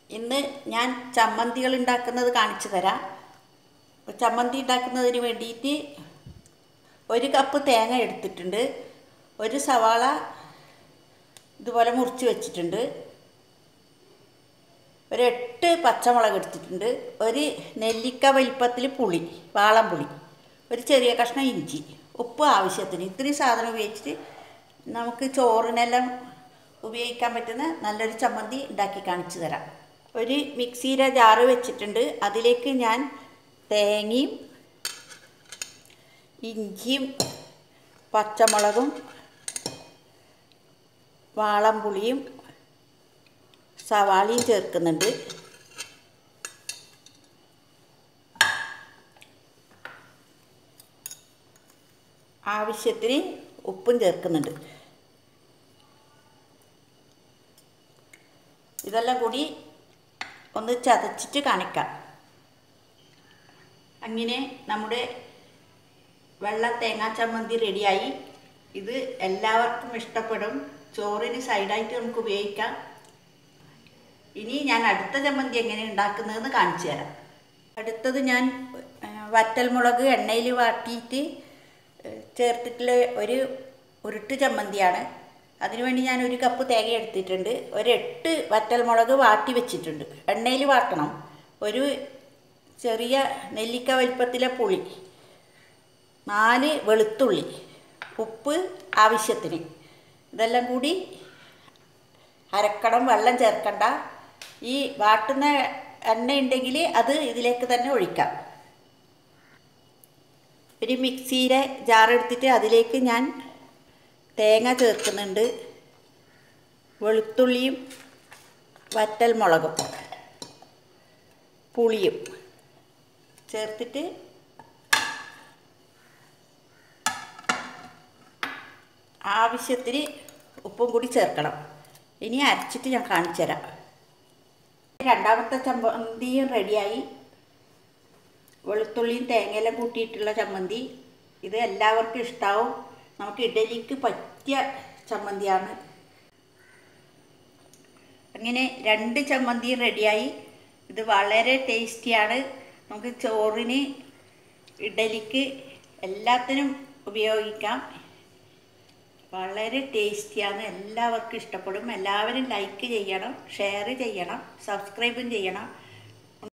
ഇന്ന് ഞാൻ ചമ്മന്തികൾ ഉണ്ടാക്കുന്നത് കാണിച്ചു തരാം അപ്പോൾ ചമ്മന്തി ഉണ്ടാക്കുന്നതിന് വേണ്ടിയിട്ട് ഒരു കപ്പ് തേങ്ങ എടുത്തിട്ടുണ്ട് ഒരു സവാള ഇതുപോലെ മുറിച്ച് വെച്ചിട്ടുണ്ട് ഒരു എട്ട് പച്ചമുളക് എടുത്തിട്ടുണ്ട് ഒരു നെല്ലിക്ക വലിപ്പത്തിൽ പുളി വാളംപുളി ഒരു ചെറിയ കഷ്ണം ഇഞ്ചി ഉപ്പ് ആവശ്യത്തിന് ഇത്രയും സാധനം ഉപയോഗിച്ചിട്ട് നമുക്ക് ചോറിനെല്ലാം ഉപയോഗിക്കാൻ പറ്റുന്ന നല്ലൊരു ചമ്മന്തി ഉണ്ടാക്കി കാണിച്ചു തരാം ഒരു മിക്സിയുടെ ജാറ് വെച്ചിട്ടുണ്ട് അതിലേക്ക് ഞാൻ തേങ്ങയും ഇഞ്ചിയും പച്ചമുളകും വാളംപുളിയും സവാളയും ചേർക്കുന്നുണ്ട് ആവശ്യത്തിന് ഉപ്പും ചേർക്കുന്നുണ്ട് ഇതെല്ലാം കൂടി ഒന്ന് ചതച്ചിട്ട് കാണിക്കാം അങ്ങനെ നമ്മുടെ വെള്ള തേങ്ങാ ചമ്മന്തി റെഡിയായി ഇത് എല്ലാവർക്കും ഇഷ്ടപ്പെടും ചോറിന് സൈഡായിട്ട് നമുക്ക് ഉപയോഗിക്കാം ഇനി ഞാൻ അടുത്ത ചമ്മന്തി എങ്ങനെ ഉണ്ടാക്കുന്നതെന്ന് കാണിച്ചു തരാം അടുത്തത് ഞാൻ വറ്റൽമുളക് എണ്ണയിൽ വാട്ടിയിട്ട് ചേർത്തിട്ടുള്ള ഒരു ഉരുട്ട് ചമ്മന്തിയാണ് അതിനുവേണ്ടി ഞാൻ ഒരു കപ്പ് തേങ്ങ എടുത്തിട്ടുണ്ട് ഒരു എട്ട് വറ്റൽമുളക് വാട്ടി വെച്ചിട്ടുണ്ട് എണ്ണയിൽ വാട്ടണം ഒരു ചെറിയ നെല്ലിക്ക വലിപ്പത്തിലെ പുളി നാല് വെളുത്തുള്ളി ഉപ്പ് ആവശ്യത്തിന് ഇതെല്ലാം കൂടി അരക്കണം വെള്ളം ചേർക്കണ്ട ഈ വാട്ടുന്ന എണ്ണ ഉണ്ടെങ്കിൽ അത് ഇതിലേക്ക് തന്നെ ഒഴിക്കാം ഒരു മിക്സിയുടെ ജാറെടുത്തിട്ട് അതിലേക്ക് ഞാൻ തേങ്ങ ചേർക്കുന്നുണ്ട് വെളുത്തുള്ളിയും വറ്റൽ മുളകും പുളിയും ചേർത്തിട്ട് ആവശ്യത്തിന് ഉപ്പും കൂടി ചേർക്കണം ഇനി അരച്ചിട്ട് ഞാൻ കാണിച്ചു തരാം രണ്ടാമത്തെ ചമ്മന്തിയും റെഡിയായി വെളുത്തുള്ളിയും തേങ്ങയെല്ലാം കൂട്ടിയിട്ടുള്ള ചമ്മന്തി ഇത് എല്ലാവർക്കും ഇഷ്ടാവും നമുക്ക് ഇഡലിക്ക് പറ്റിയ ചമ്മന്തിയാണ് അങ്ങനെ രണ്ട് ചമ്മന്തിയും റെഡിയായി ഇത് വളരെ ടേസ്റ്റിയാണ് നമുക്ക് ചോറിന് ഇഡലിക്ക് എല്ലാത്തിനും ഉപയോഗിക്കാം വളരെ ടേസ്റ്റിയാണ് എല്ലാവർക്കും ഇഷ്ടപ്പെടും എല്ലാവരും ലൈക്ക് ചെയ്യണം ഷെയർ ചെയ്യണം സബ്സ്ക്രൈബും ചെയ്യണം